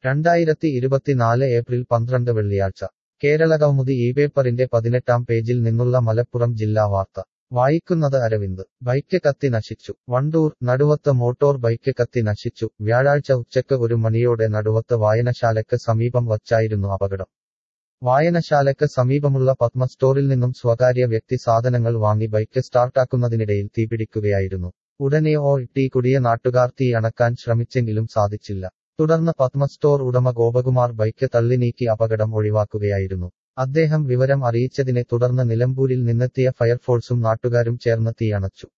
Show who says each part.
Speaker 1: രണ്ടായിരത്തി ഇരുപത്തിനാല് ഏപ്രിൽ പന്ത്രണ്ട് വെള്ളിയാഴ്ച കേരളകൗമുദി ഈ പേപ്പറിന്റെ പതിനെട്ടാം പേജിൽ നിന്നുള്ള മലപ്പുറം ജില്ലാ വാർത്ത വായിക്കുന്നത് അരവിന്ദ് ബൈക്ക് കത്തി നശിച്ചു വണ്ടൂർ നടുവത്ത് മോട്ടോർ ബൈക്ക് കത്തി നശിച്ചു വ്യാഴാഴ്ച ഉച്ചയ്ക്ക് ഒരു മണിയോടെ നടുവത്ത് വായനശാലയ്ക്ക് സമീപം വച്ചായിരുന്നു അപകടം വായനശാലയ്ക്ക് സമീപമുള്ള പത്മ സ്റ്റോറിൽ നിന്നും സ്വകാര്യ വ്യക്തി സാധനങ്ങൾ വാങ്ങി ബൈക്ക് സ്റ്റാർട്ടാക്കുന്നതിനിടയിൽ തീപിടിക്കുകയായിരുന്നു ഉടനെ ഓ ഇട്ടി കുടിയ നാട്ടുകാർ തീ അണക്കാൻ ശ്രമിച്ചെങ്കിലും സാധിച്ചില്ല തുടർന്ന് പത്മ സ്റ്റോർ ഉടമ ഗോപകുമാർ ബൈക്ക് തള്ളി നീക്കി അപകടം ഒഴിവാക്കുകയായിരുന്നു അദ്ദേഹം വിവരം അറിയിച്ചതിനെ തുടർന്ന് നിലമ്പൂരിൽ നിന്നെത്തിയ ഫയർഫോഴ്സും നാട്ടുകാരും ചേർന്ന് തീയണച്ചു